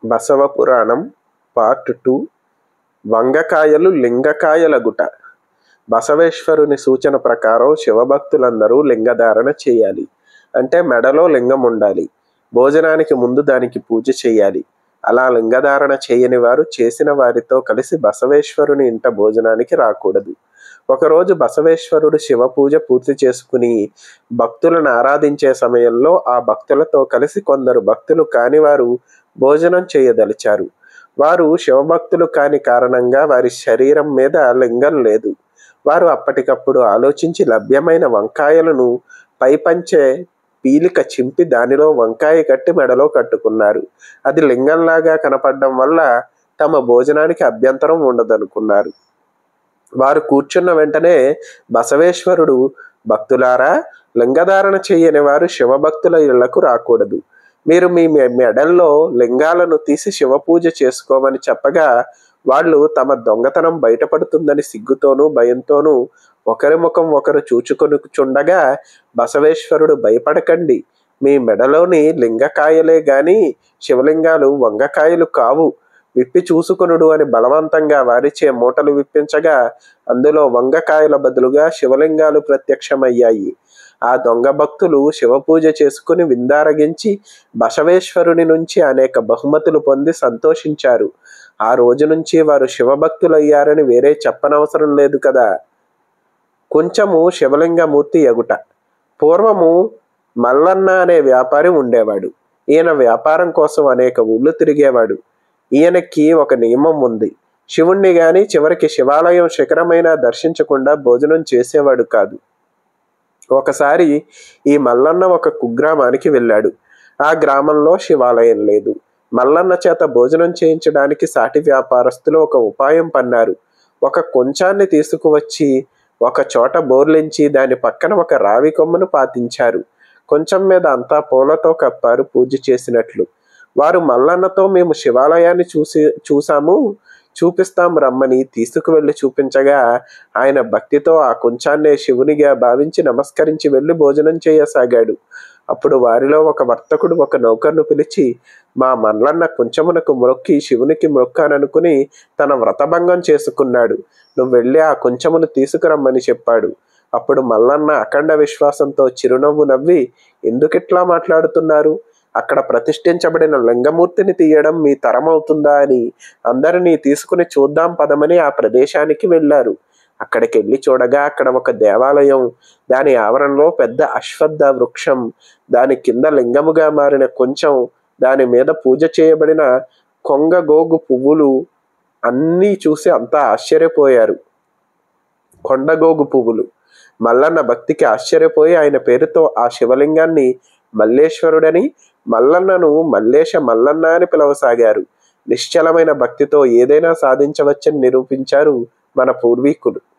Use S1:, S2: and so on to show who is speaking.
S1: బసవ పురాణం part two వంగకాయలు లింగకాయలగుట బసవేశ్వరుని సూచన ప్రకారం శివభక్తులందరూ లింగధారణ చేయాలి అంటే మెడలో లింగం ఉండాలి భోజనానికి ముందు దానికి పూజ చేయాలి అలా లింగధారణ చేయని వారు చేసిన వారితో కలిసి బసవేశ్వరుని ఇంట భోజనానికి రాకూడదు ఒకరోజు బసవేశ్వరుడు శివ పూజ పూర్తి చేసుకుని భక్తులను ఆరాధించే సమయంలో ఆ భక్తులతో కలిసి కొందరు భక్తులు కాని వారు భోజనం చేయదలిచారు వారు శివభక్తులు కాని కారణంగా వారి శరీరం మీద లింగం లేదు వారు అప్పటికప్పుడు ఆలోచించి లభ్యమైన వంకాయలను పైపంచే పీలిక చింపి దానిలో వంకాయ కట్టి మెడలో కట్టుకున్నారు అది లింగంలాగా కనపడడం వల్ల తమ భోజనానికి అభ్యంతరం ఉండదనుకున్నారు వారు కూర్చున్న వెంటనే బసవేశ్వరుడు భక్తులారా లింగధారణ చేయని వారు శివభక్తుల ఇళ్లకు రాకూడదు మీరు మీ మె- మెడల్లో లింగాలను తీసి శివ పూజ చేసుకోమని చెప్పగా వాళ్ళు తమ దొంగతనం బయటపడుతుందని సిగ్గుతోనూ భయంతోనూ ఒకరి ముఖం ఒకరు చూచుకొనుచుండగా బసవేశ్వరుడు భయపడకండి మీ మెడలోని లింగకాయలే గాని శివలింగాలు వంగకాయలు కావు విప్పి చూసుకొనుడు అని బలవంతంగా వారిచే మూటలు విప్పించగా అందులో వంగకాయల బదులుగా శివలింగాలు ప్రత్యక్షమయ్యాయి ఆ దొంగ భక్తులు శివపూజ చేసుకుని విందారగించి బసవేశ్వరుని నుంచి అనేక బహుమతులు పొంది సంతోషించారు ఆ రోజు నుంచి వారు శివభక్తులయ్యారని వేరే చెప్పనవసరం లేదు కదా కొంచెము శివలింగమూర్తి ఎగుట పూర్వము మల్లన్న అనే వ్యాపారి ఉండేవాడు ఈయన వ్యాపారం కోసం అనేక ఊళ్ళు తిరిగేవాడు ఈయనకి ఒక నియమం ఉంది శివుణ్ణి గాని చివరికి శివాలయం శిఖరమైనా దర్శించకుండా భోజనం చేసేవాడు కాదు ఒకసారి ఈ మల్లన్న ఒక కుగ్రామానికి వెళ్ళాడు ఆ గ్రామంలో శివాలయం లేదు మల్లన్న చేత భోజనం చేయించడానికి సాటి వ్యాపారస్తులు ఒక ఉపాయం పన్నారు ఒక కొంచాన్ని తీసుకువచ్చి ఒక చోట బోర్లించి దాని పక్కన ఒక రావి కొమ్మను పాతించారు కొంచెం మీద అంతా పూలతో కప్పారు పూజ చేసినట్లు వారు మల్లన్నతో మేము శివాలయాన్ని చూసి చూసాము చూపిస్తాం రమ్మని తీసుకువెళ్ళి చూపించగా ఆయన భక్తితో ఆ కొంచాన్నే శివునిగా భావించి నమస్కరించి వెళ్ళి భోజనం చేయసాగాడు అప్పుడు వారిలో ఒక వర్తకుడు ఒక నౌకర్ను పిలిచి మా మల్లన్న కొంచెమునకు మొక్కి శివునికి మొక్కాననుకుని తన వ్రతభంగం చేసుకున్నాడు నువ్వు వెళ్ళి ఆ కొంచెమును తీసుకురమ్మని చెప్పాడు అప్పుడు మల్లన్న అఖండ విశ్వాసంతో చిరునవ్వు నవ్వి ఎందుకిట్లా మాట్లాడుతున్నారు అక్కడ ప్రతిష్ఠించబడిన లింగమూర్తిని తీయడం మీ తరమవుతుందా అని అందరినీ తీసుకుని చూద్దాం పదమని ఆ ప్రదేశానికి వెళ్ళారు అక్కడికి వెళ్ళి చూడగా అక్కడ ఒక దేవాలయం దాని ఆవరణలో పెద్ద అశ్వత్థ వృక్షం దాని కింద లింగముగా మారిన కొంచెం దాని మీద పూజ చేయబడిన కొంగ గోగు పువ్వులు అన్నీ చూసి అంతా ఆశ్చర్యపోయారు కొండగోగు పువ్వులు మల్లన్న భక్తికి ఆశ్చర్యపోయి ఆయన పేరుతో ఆ శివలింగాన్ని మల్లేశ్వరుడని మల్లన్నను మల్లేశ మల్లన్న అని పిలవసాగారు నిశ్చలమైన భక్తితో ఏదైనా సాధించవచ్చని నిరూపించారు మన పూర్వీకులు